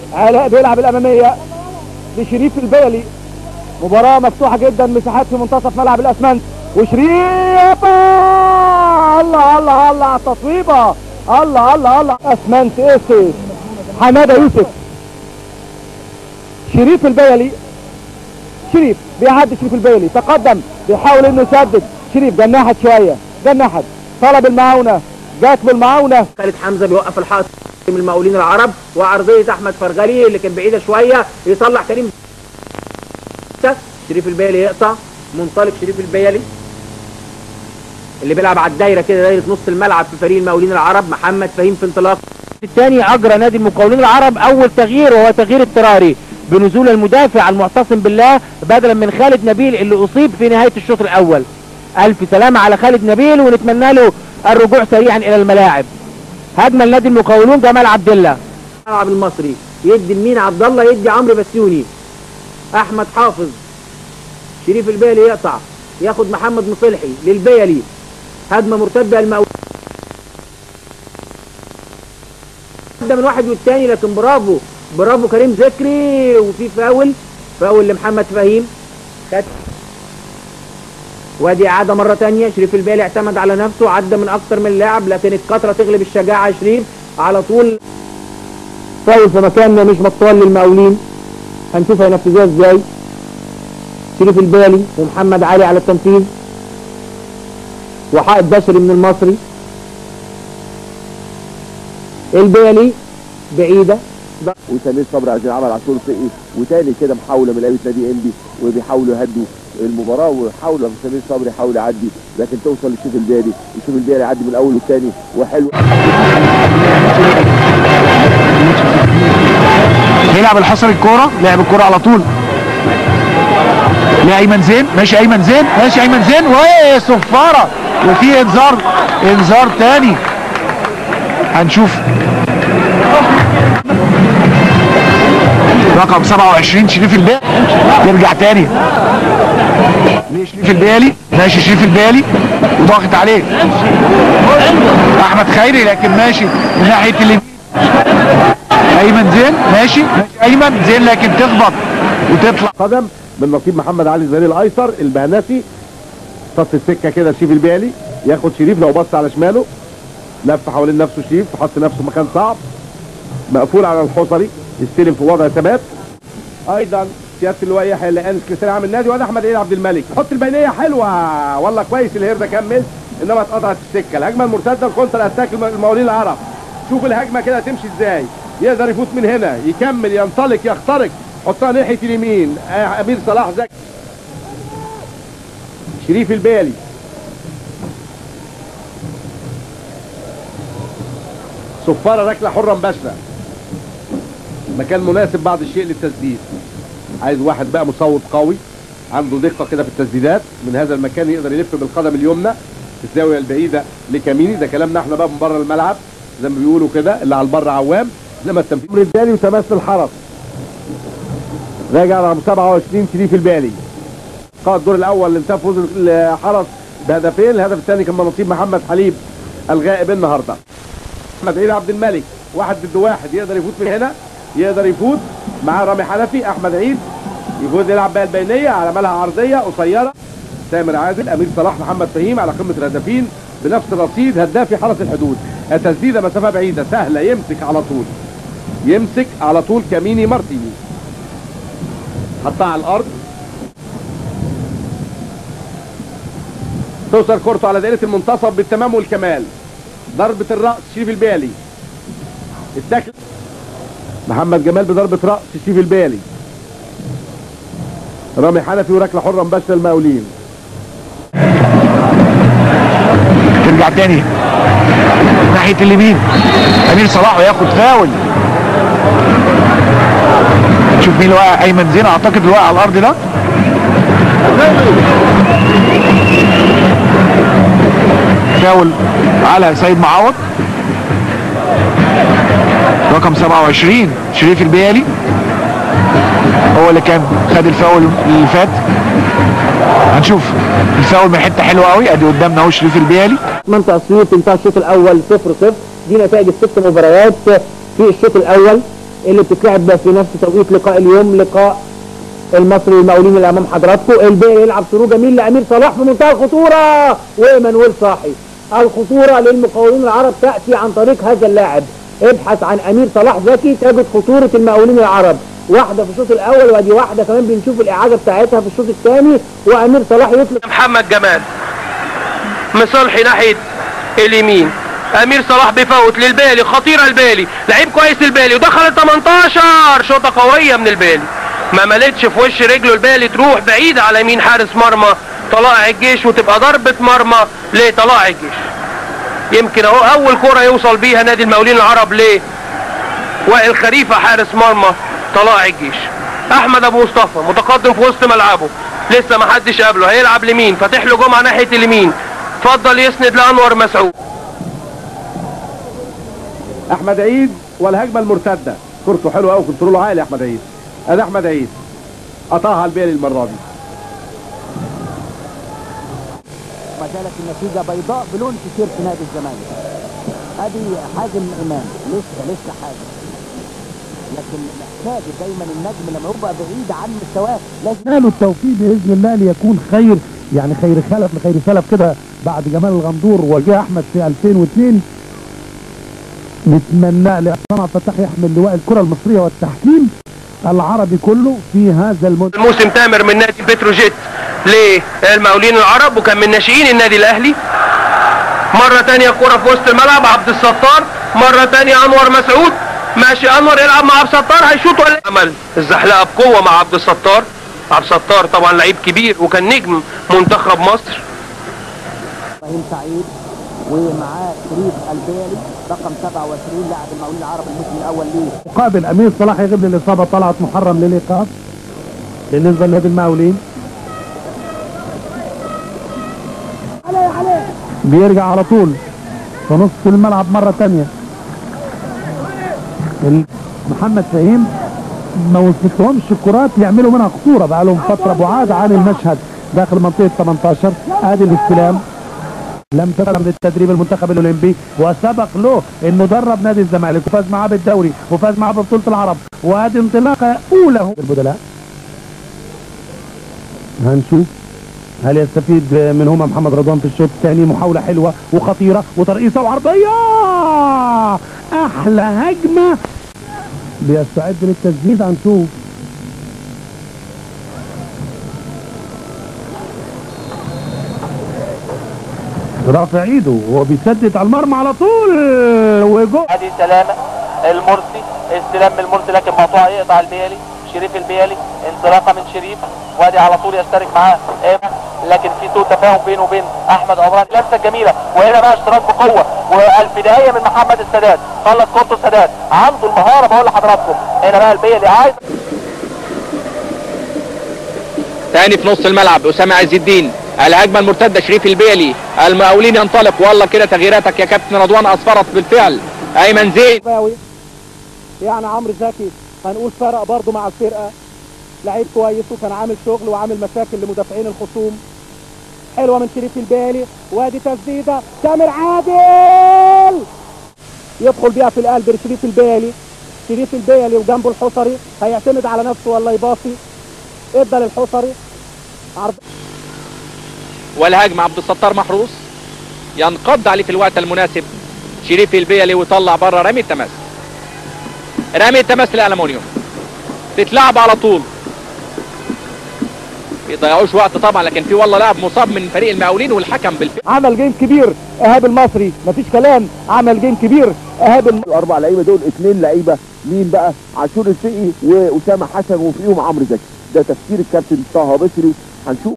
علاء بيلعب الاماميه لشريف البيلي مباراة مفتوحة جدا مساحات في منتصف ملعب الاسمنت وشريف الله الله الله على التصويبة الله الله الله اسمنت اسي حمادة يوسف شريف البيلي شريف بيعدي شريف البيلي تقدم بيحاول انه يسدد شريف جنحت شوية جنحت طلب المعاونة جات بالمعاونة خالد حمزه بيوقف الحائط من المقاولين العرب وعرضيه احمد فرغلي اللي كان بعيده شويه يصلح كريم شريف البيلي يقطع منطلق شريف البيلي اللي بيلعب على الدايره كده دايره نص الملعب في فريق المقاولين العرب محمد فهيم في انطلاق الثاني اجرى نادي المقاولين العرب اول تغيير وهو تغيير اضطراري بنزول المدافع المعتصم بالله بدلا من خالد نبيل اللي اصيب في نهايه الشوط الاول الف سلامه على خالد نبيل ونتمنى له الرجوع سريعا الى الملاعب هجمه لنادي المقاولون جمال عبد الله الملعب المصري يدي لمين عبد الله يدي عمرو بسيوني احمد حافظ شريف البيلي يقطع ياخد محمد مصلحي للبيلي هجمه مرتده المقاولين ده من واحد والتاني لكن برافو برافو كريم ذكري وفي فاول فاول لمحمد فهيم خد وادي اعاده مره تانية شريف البيلي اعتمد على نفسه عدى من اكتر من لاعب لكن الكتره تغلب الشجاعه شريف على طول فاول في مكان مش مطول للمقاولين هنشوف هينفذوها ازاي شريف البيلي ومحمد علي على التنفيذ وحائط بشري من المصري البيلي بعيده وسمير صبري عايز يلعبها على طول فقي وتاني كده محاوله من لعيبه نادي انبي وبيحاولوا يهدوا المباراه وحاولوا سمير صبري يحاول يعدي لكن توصل للشوط الباري الشوط الباري يعدي من الاول والثاني وحلو يلعب الحصري الكوره لعب الكوره على طول لايمن زين ماشي ايمن زين ماشي ايمن زين وصفاره وفي انذار انذار تاني هنشوف رقم 27 شريف البيلي يرجع تاني شريف البيلي ماشي شريف البيلي وضاغط عليه احمد خيري لكن ماشي من ناحيه اليمين ايمن زين ماشي ماشي ايمن زين لكن تخبط وتطلع قدم من نصيب محمد علي الزهري الايسر البهنسي صف السكه كده شريف البيالي ياخد شريف لو بص على شماله لف حوالين نفسه شريف حط نفسه مكان صعب مقفول على الحصري يستلم في وضع ثبات ايضا سياده اللواء يحيى اللقان سكرتير عام النادي وده احمد عيد عبد الملك حط البينيه حلوه والله كويس الهير ده كمل انما اتقطعت السكه الهجمه المرتده الكونتر اتاك المقاولين العرب شوف الهجمه كده هتمشي ازاي يقدر يفوت من هنا يكمل ينطلق يخترق حطها ناحيه اليمين آه، امير صلاح زكي شريف البالي صفاره ركله حره مباشره مكان مناسب بعض الشيء للتسديد عايز واحد بقى مصوب قوي عنده دقه كده في التسديدات من هذا المكان يقدر يلف بالقدم اليمنى في الزاويه البعيده لكميني ده كلامنا احنا بقى من بره الملعب زي ما بيقولوا كده اللي على البر عوام انما التنفيذ البالي وتماس الحرس راجع رقم 27 شريف البالي قائد الدور الاول اللي انتهى فوز الحرس بهدفين الهدف الثاني كان من نصيب محمد حليب الغائب النهارده احمد عيد عبد الملك واحد ضد واحد يقدر يفوت من هنا يقدر يفوت معاه رامي حنفي احمد عيد يفوز يلعب بقى البينيه على ملها عرضيه قصيره سامر عادل امير صلاح محمد فهيم على قمه الهدافين بنفس الرصيد هدافي حرس الحدود التسديده مسافه بعيده سهله يمسك على طول يمسك على طول كميني مارتيني حطها على الارض توصل كورته على دائره المنتصف بالتمام والكمال ضربه الراس شريف البالي التاكل محمد جمال بضربه راس شريف البالي رامي حنفي وركله حره مباشره المقاولين ترجع تاني ناحية اليمين أمير صلاح وياخد فاول شوف مين اللي واقع أيمن زين أعتقد اللي واقع على الأرض ده فاول على سيد معوض رقم 27 شريف البيالي هو اللي كان خد الفاول اللي فات هنشوف الفاول من حته حلوه قوي ادي قدامنا اهو شريف البيالي منطقة اسيوط انتهى الشوط الاول 0 0 دي نتائج الست مباريات في الشوط الاول اللي بتتلعب في نفس توقيت لقاء اليوم لقاء المصري والمقاولين اللي امام حضراتكم الباقي يلعب ثرو جميل لامير صلاح في منتهى الخطوره ومانويل صاحي الخطوره للمقاولين العرب تاتي عن طريق هذا اللاعب ابحث عن امير صلاح زكي تجد خطوره المقاولين العرب واحده في الشوط الاول وادي واحده كمان بنشوف الاعاده بتاعتها في الشوط الثاني وامير صلاح يطلق محمد جمال مصالحي ناحية اليمين امير صلاح بيفوت للبالي خطيرة البالي لعيب كويس البالي ودخل ال 18 شوطة قوية من البالي ما ملتش في وش رجله البالي تروح بعيد على يمين حارس مرمى طلائع الجيش وتبقى ضربة مرمى لطلائع الجيش يمكن اهو اول كرة يوصل بيها نادي المقاولين العرب ليه وائل خليفة حارس مرمى طلائع الجيش احمد ابو مصطفى متقدم في وسط ملعبه لسه ما حدش قابله هيلعب لمين فاتح له جمعه ناحيه اليمين اتفضل يسند لانور مسعود احمد عيد والهجمه المرتده كورته حلوه قوي كنتروله عالي احمد عيد ادي احمد عيد قطعها البيلي المره دي ما زالت النتيجة بيضاء بلون تيشيرت نادي الزمالك ادي حازم امام لسه لسه حازم لكن محتاج دايما النجم لما يبقى بعيد عن مستواه لازم له التوفيق باذن الله ليكون خير يعني خير خلف لخير سلف كده بعد جمال الغندور وجه احمد في 2002 نتمنى لعصام عبد الفتاح يحمل لواء الكره المصريه والتحكيم العربي كله في هذا الموسم موسم تامر من نادي بتروجيت للمقاولين العرب وكان من ناشئين النادي الاهلي مرة تانية كرة في وسط الملعب عبد الستار مرة تانية انور مسعود ماشي انور يلعب مع عبد الستار هيشوط ولا عمل الزحلقة بقوة مع عبد الستار عبد الستار طبعا لعيب كبير وكان نجم منتخب مصر ابراهيم سعيد ومعاه شريف البيلي رقم 27 لاعب المقاولين العرب الموسم الاول ليه مقابل امير صلاح يغيب للاصابه طلعت محرم للايقاف بالنسبه لنادي المقاولين بيرجع على طول في نص الملعب مره تانية ال- محمد فهيم ما وصلتهمش الكرات يعملوا منها خطوره بقى لهم فتره بعاد عن المشهد داخل منطقه 18 ادي الاستلام لم تسلم للتدريب المنتخب الاولمبي وسبق له انه درب نادي الزمالك وفاز معاه بالدوري وفاز معاه ببطوله العرب وادي انطلاقه اولى هو البدلاء هنشوف هل يستفيد منهما محمد رضوان في الشوط الثاني محاوله حلوه وخطيره وترقيصه وعرضيه احلى هجمه بيستعد للتسديد هنشوف رافع ايده وهو بيسدد على المرمى على طول وجو ادي سلامه المرسي استلام من المرسي لكن مقطوعه يقطع البيالي شريف البيالي انطلاقه من شريف وادي على طول يشترك معاه ايمن لكن في سوء تفاهم بينه وبين احمد عمران لمسه جميله وهنا بقى اشتراك بقوه والبدايه من محمد السادات خلص كورته السادات عنده المهاره بقول لحضراتكم هنا بقى البيالي عايز تاني في نص الملعب اسامه عز الدين الهجمه المرتده شريف البيلي المقاولين ينطلق والله كده تغييراتك يا كابتن رضوان اصفرت بالفعل ايمن زين باوي يعني عمرو زكي هنقول فرق برضه مع الفرقه لعيب كويس وكان عامل شغل وعامل مشاكل لمدافعين الخصوم حلوه من شريف البالي وادي تسديده تامر عادل يدخل بيها في القلب لشريف البالي شريف البالي وجنبه الحصري هيعتمد على نفسه ولا يباصي ادى للحصري عرض والهجمه عبد الستار محروس ينقض عليه في الوقت المناسب شريف البيلي ويطلع بره رامي التماس رامي التماس للالومنيوم تتلعب على طول بيضيعوش وقت طبعا لكن في والله لاعب مصاب من فريق المقاولين والحكم بالفعل عمل جيم كبير ايهاب المصري مفيش كلام عمل جيم كبير ايهاب الم... الاربع لعيبه دول اثنين لعيبه مين بقى عاشور الفقي واسامه حسن وفيهم عمرو زكي ده تفكير الكابتن طه بشري هنشوف